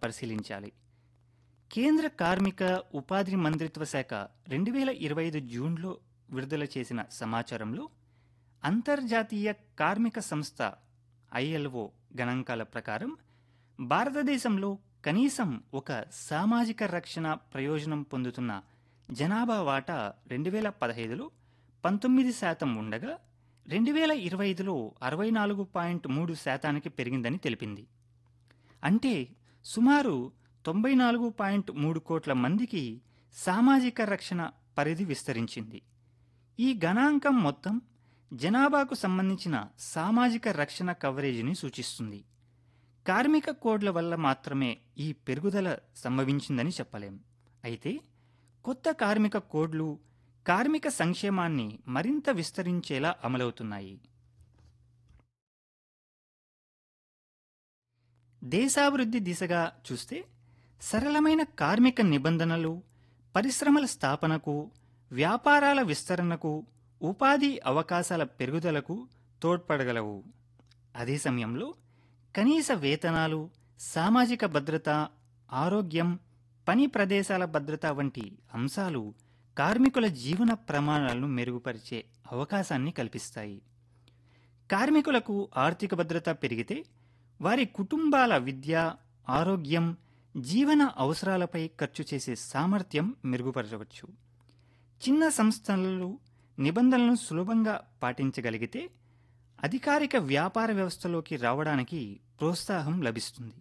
పరిశీలించాలి కేంద్ర కార్మిక ఉపాధి మంత్రిత్వ శాఖ రెండు వేల ఇరవై ఐదు జూన్లో విడుదల చేసిన సమాచారంలో అంతర్జాతీయ కార్మిక సంస్థ ఐఎల్ఓ గణాంకాల ప్రకారం భారతదేశంలో కనీసం ఒక సామాజిక రక్షణ ప్రయోజనం పొందుతున్న జనాభా వాటా రెండు వేల పదహైదులో పంతొమ్మిది శాతం ఉండగా రెండు వేల ఇరవై ఐదులో అరవై నాలుగు పాయింట్ మూడు శాతానికి పెరిగిందని తెలిపింది అంటే సుమారు తొంభై నాలుగు పాయింట్ మూడు కోట్ల మందికి సామాజిక రక్షణ పరిధి విస్తరించింది ఈ గణాంకం మొత్తం జనాభాకు సంబంధించిన సామాజిక రక్షణ కవరేజీని సూచిస్తుంది కార్మిక కోడ్ల వల్ల మాత్రమే ఈ పెరుగుదల సంభవించిందని చెప్పలేం అయితే కొత్త కార్మిక కోడ్లు కార్మిక సంక్షేమాన్ని మరింత విస్తరించేలా అమలవుతున్నాయి దేశాభివృద్ధి దిశగా చూస్తే సరళమైన కార్మిక నిబంధనలు పరిశ్రమల స్థాపనకు వ్యాపారాల విస్తరణకు ఉపాధి అవకాశాల పెరుగుదలకు తోడ్పడగలవు అదే సమయంలో కనీస వేతనాలు సామాజిక భద్రత ఆరోగ్యం పని ప్రదేశాల భద్రత వంటి అంశాలు కార్మికుల జీవన ప్రమాణాలను మెరుగుపరిచే అవకాశాన్ని కల్పిస్తాయి కార్మికులకు ఆర్థిక భద్రత పెరిగితే వారి కుటుంబాల విద్య ఆరోగ్యం జీవన అవసరాలపై ఖర్చు చేసే సామర్థ్యం మెరుగుపరచవచ్చు చిన్న సంస్థలు నిబంధనలను సులభంగా పాటించగలిగితే అధికారిక వ్యాపార వ్యవస్థలోకి రావడానికి ప్రోత్సాహం లభిస్తుంది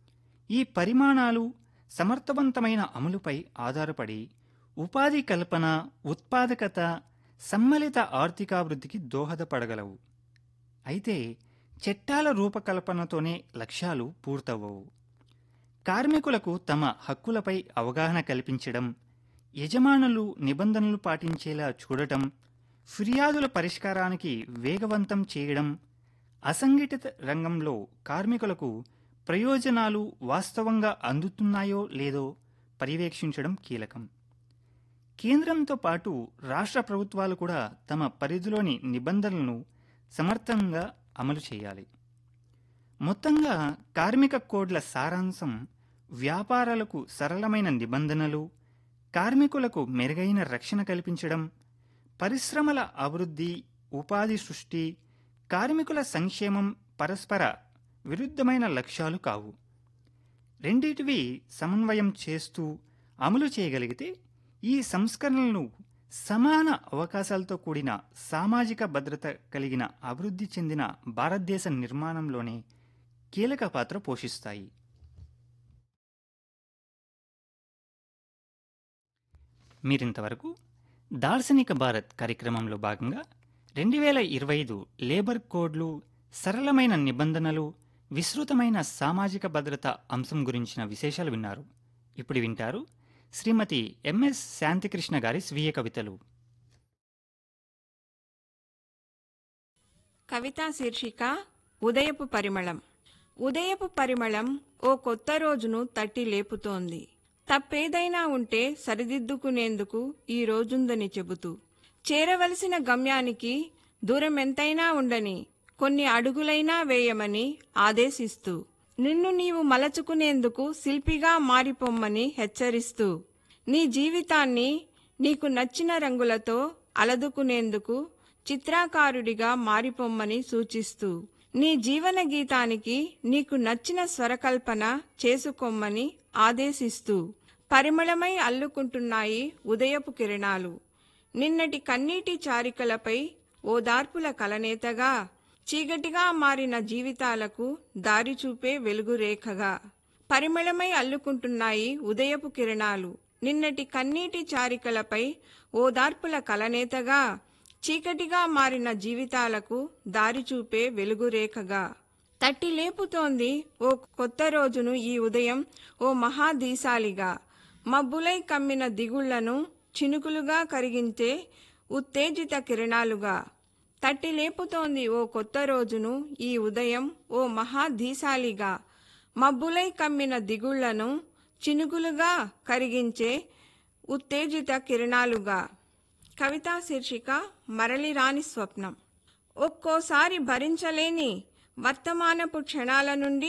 ఈ పరిమాణాలు సమర్థవంతమైన అమలుపై ఆధారపడి ఉపాధి కల్పన ఉత్పాదకత సమ్మిళిత ఆర్థికాభివృద్ధికి దోహదపడగలవు అయితే చట్టాల రూపకల్పనతోనే లక్ష్యాలు పూర్తవవు కార్మికులకు తమ హక్కులపై అవగాహన కల్పించడం యజమానులు నిబంధనలు పాటించేలా చూడటం ఫిర్యాదుల పరిష్కారానికి వేగవంతం చేయడం అసంఘటిత రంగంలో కార్మికులకు ప్రయోజనాలు వాస్తవంగా అందుతున్నాయో లేదో పర్యవేక్షించడం కీలకం కేంద్రంతో పాటు రాష్ట్ర ప్రభుత్వాలు కూడా తమ పరిధిలోని నిబంధనలను సమర్థంగా అమలు చేయాలి మొత్తంగా కార్మిక కోడ్ల సారాంశం వ్యాపారాలకు సరళమైన నిబంధనలు కార్మికులకు మెరుగైన రక్షణ కల్పించడం పరిశ్రమల అభివృద్ధి ఉపాధి సృష్టి కార్మికుల సంక్షేమం పరస్పర విరుద్ధమైన లక్ష్యాలు కావు రెండిటివి సమన్వయం చేస్తూ అమలు చేయగలిగితే ఈ సంస్కరణలను సమాన అవకాశాలతో కూడిన సామాజిక భద్రత కలిగిన అభివృద్ధి చెందిన భారతదేశ నిర్మాణంలోనే కీలక పాత్ర పోషిస్తాయి మీరింతవరకు దార్శనిక భారత్ కార్యక్రమంలో భాగంగా రెండు వేల ఇరవై ఐదు లేబర్ కోడ్లు సరళమైన నిబంధనలు విస్తృతమైన సామాజిక భద్రత అంశం గురించిన విశేషాలు విన్నారు ఇప్పుడు వింటారు శ్రీమతి ఎంఎస్ శాంతికృష్ణ గారి స్వీయ కవితలు కవితా శీర్షిక ఉదయపు పరిమళం ఉదయపు పరిమళం ఓ కొత్త రోజును తట్టి లేపుతోంది తప్పేదైనా ఉంటే సరిదిద్దుకునేందుకు ఈ రోజుందని చెబుతూ చేరవలసిన గమ్యానికి దూరం ఎంతైనా ఉండని కొన్ని అడుగులైనా వేయమని ఆదేశిస్తూ నిన్ను నీవు మలచుకునేందుకు శిల్పిగా మారిపోమ్మని హెచ్చరిస్తూ నీ జీవితాన్ని నీకు నచ్చిన రంగులతో అలదుకునేందుకు చిత్రాకారుడిగా మారిపోమ్మని సూచిస్తూ నీ జీవన గీతానికి నీకు నచ్చిన స్వరకల్పన చేసుకోమ్మని ఆదేశిస్తూ పరిమళమై అల్లుకుంటున్నాయి ఉదయపు కిరణాలు నిన్నటి కన్నీటి చారికలపై ఓదార్పుల కలనేతగా చీకటిగా మారిన జీవితాలకు దారి చూపే వెలుగురేఖగా పరిమళమై అల్లుకుంటున్నాయి ఉదయపు కిరణాలు నిన్నటి కన్నీటి చారికలపై ఓదార్పుల కలనేతగా చీకటిగా మారిన జీవితాలకు దారి చూపే వెలుగురేఖగా తట్టి లేపుతోంది ఓ కొత్త రోజును ఈ ఉదయం ఓ మహాదీశాలిగా మబ్బులై కమ్మిన దిగుళ్లను చినుకులుగా కరిగించే ఉత్తేజిత కిరణాలుగా తట్టి లేపుతోంది ఓ కొత్త రోజును ఈ ఉదయం ఓ మహాధీశాలిగా మబ్బులై కమ్మిన దిగుళ్లను చినుకులుగా కరిగించే ఉత్తేజిత కిరణాలుగా కవితా శీర్షిక మరలిరాని స్వప్నం ఒక్కోసారి భరించలేని వర్తమానపు క్షణాల నుండి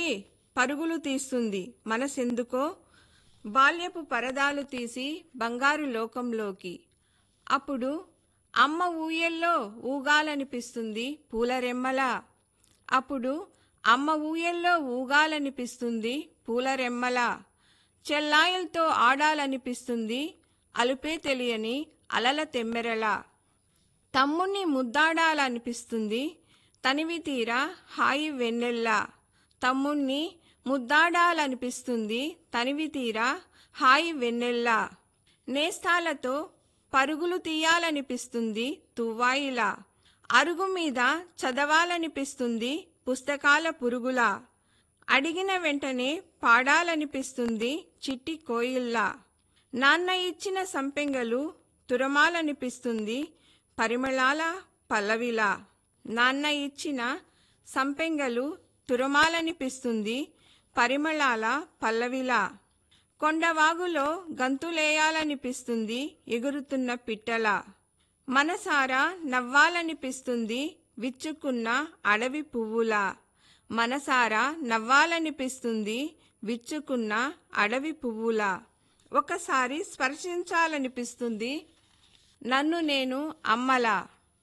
పరుగులు తీస్తుంది మనసెందుకో బాల్యపు పరదాలు తీసి బంగారు లోకంలోకి అప్పుడు అమ్మ ఊయల్లో ఊగాలనిపిస్తుంది పూలరెమ్మలా అప్పుడు అమ్మ ఊయల్లో ఊగాలనిపిస్తుంది పూలరెమ్మలా చెల్లాయలతో ఆడాలనిపిస్తుంది అలుపే తెలియని అలల తెమ్మెరలా తమ్ముణ్ణి ముద్దాడాలనిపిస్తుంది తనివి తీరా హాయి వెన్నెల్లా తమ్ముణ్ణి ముద్దాడాలనిపిస్తుంది తనివి తీరా హాయి వెన్నెల్లా నేస్తాలతో పరుగులు తీయాలనిపిస్తుంది తువ్వాయిలా అరుగు మీద చదవాలనిపిస్తుంది పుస్తకాల పురుగులా అడిగిన వెంటనే పాడాలనిపిస్తుంది చిట్టి కోయిల్లా నాన్న ఇచ్చిన సంపెంగలు తురమాలనిపిస్తుంది పరిమళాల పల్లవిలా నాన్న ఇచ్చిన సంపెంగలు తురమాలనిపిస్తుంది పరిమళాల పల్లవిలా కొండవాగులో గంతులేయాలనిపిస్తుంది ఎగురుతున్న పిట్టలా మనసారా నవ్వాలనిపిస్తుంది విచ్చుకున్న అడవి పువ్వులా మనసారా నవ్వాలనిపిస్తుంది విచ్చుకున్న అడవి పువ్వులా ఒకసారి స్పర్శించాలనిపిస్తుంది నన్ను నేను అమ్మలా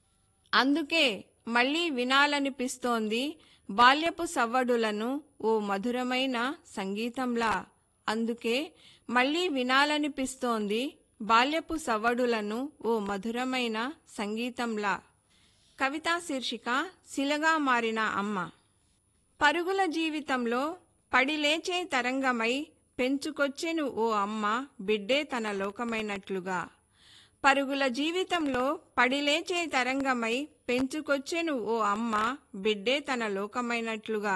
అందుకే మళ్ళీ వినాలనిపిస్తోంది బాల్యపు సవ్వడులను ఓ మధురమైన సంగీతంలా అందుకే మళ్ళీ వినాలనిపిస్తోంది బాల్యపు సవ్వడులను ఓ మధురమైన సంగీతంలా కవితా శీర్షిక శిలగా మారిన అమ్మ పరుగుల జీవితంలో పడిలేచే తరంగమై పెంచుకొచ్చెను ఓ అమ్మ బిడ్డే తన లోకమైనట్లుగా పరుగుల జీవితంలో పడిలేచే తరంగమై పెంచుకొచ్చెను ఓ అమ్మ బిడ్డే తన లోకమైనట్లుగా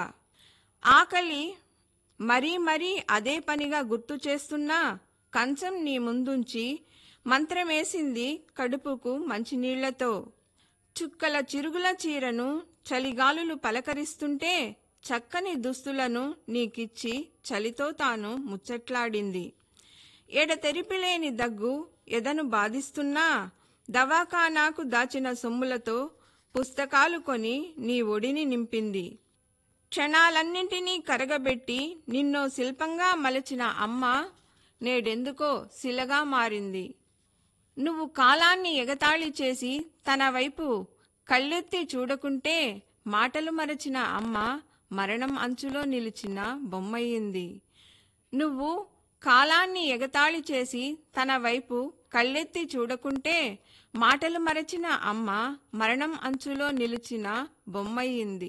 ఆకలి మరీ మరీ అదే పనిగా గుర్తు చేస్తున్నా కంచం నీ ముందుంచి మంత్రమేసింది కడుపుకు మంచినీళ్లతో చుక్కల చిరుగుల చీరను చలిగాలులు పలకరిస్తుంటే చక్కని దుస్తులను నీకిచ్చి చలితో తాను ముచ్చట్లాడింది ఎడతెరిపిలేని దగ్గు ఎదను బాధిస్తున్నా దవాఖానాకు దాచిన సొమ్ములతో పుస్తకాలు కొని నీ ఒడిని నింపింది క్షణాలన్నింటినీ కరగబెట్టి నిన్నో శిల్పంగా మలచిన అమ్మ నేడెందుకో శిలగా మారింది నువ్వు కాలాన్ని ఎగతాళి చేసి తన వైపు కళ్ళెత్తి చూడకుంటే మాటలు మరచిన అమ్మ మరణం అంచులో నిలిచిన బొమ్మయ్యింది నువ్వు కాలాన్ని ఎగతాళి చేసి తన వైపు కళ్ళెత్తి చూడకుంటే మాటలు మరచిన అమ్మ మరణం అంచులో నిలిచిన బొమ్మయ్యింది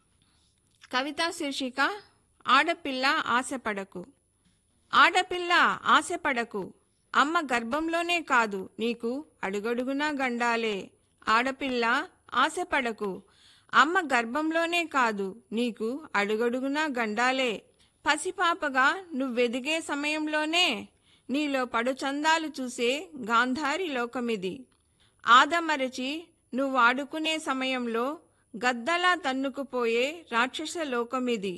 కవితా శీర్షిక ఆడపిల్ల ఆశపడకు ఆడపిల్ల ఆశపడకు అమ్మ గర్భంలోనే కాదు నీకు అడుగడుగునా గండాలే ఆడపిల్ల ఆశపడకు అమ్మ గర్భంలోనే కాదు నీకు అడుగడుగునా గండాలే పసిపాపగా నువ్వెదిగే సమయంలోనే నీలో పడుచందాలు చూసే గాంధారి లోకమిది ఆదమరచి నువ్వు ఆడుకునే సమయంలో గద్దలా తన్నుకుపోయే రాక్షస లోకమిది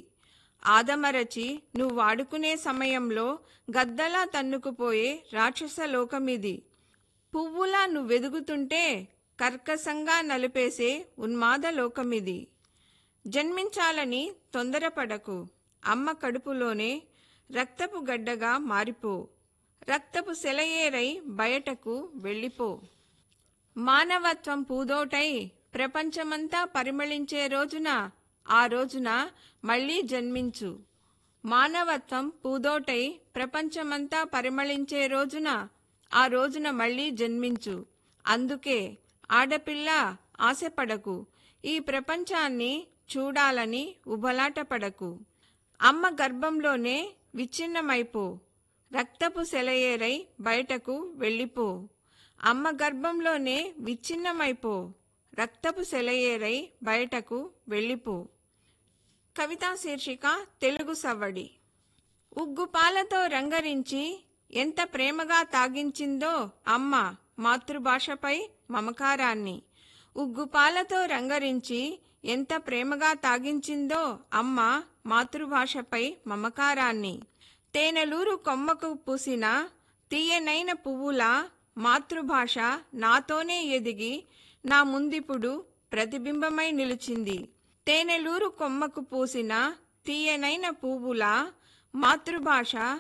ఆదమరచి నువ్వు వాడుకునే సమయంలో గద్దలా తన్నుకుపోయే రాక్షస లోకమిది పువ్వులా నువ్వెదుగుతుంటే కర్కశంగా నలిపేసే ఉన్మాద లోకమిది జన్మించాలని తొందరపడకు అమ్మ కడుపులోనే రక్తపు గడ్డగా మారిపో రక్తపు సెలయేరై బయటకు వెళ్ళిపో మానవత్వం పూదోటై ప్రపంచమంతా పరిమళించే రోజున ఆ రోజున మళ్ళీ జన్మించు మానవత్వం పూదోటై ప్రపంచమంతా పరిమళించే రోజున ఆ రోజున మళ్ళీ జన్మించు అందుకే ఆడపిల్ల ఆశపడకు ఈ ప్రపంచాన్ని చూడాలని ఉబలాటపడకు అమ్మ గర్భంలోనే విచ్ఛిన్నమైపో రక్తపు సెలయేరై బయటకు వెళ్ళిపో అమ్మ గర్భంలోనే విచ్ఛిన్నమైపో రక్తపు సెలయేరై బయటకు వెళ్ళిపో కవితా శీర్షిక తెలుగు సవ్వడి ఉగ్గు పాలతో రంగరించి ఎంత ప్రేమగా తాగించిందో అమ్మ మాతృభాషపై మమకారాన్ని ఉగ్గు పాలతో రంగరించి ఎంత ప్రేమగా తాగించిందో అమ్మ మాతృభాషపై మమకారాన్ని తేనెలూరు కొమ్మకు పూసిన తీయనైన పువ్వులా మాతృభాష నాతోనే ఎదిగి నా ముందిప్పుడు ప్రతిబింబమై నిలిచింది తేనెలూరు కొమ్మకు పూసిన తీయనైన పువ్వులా మాతృభాష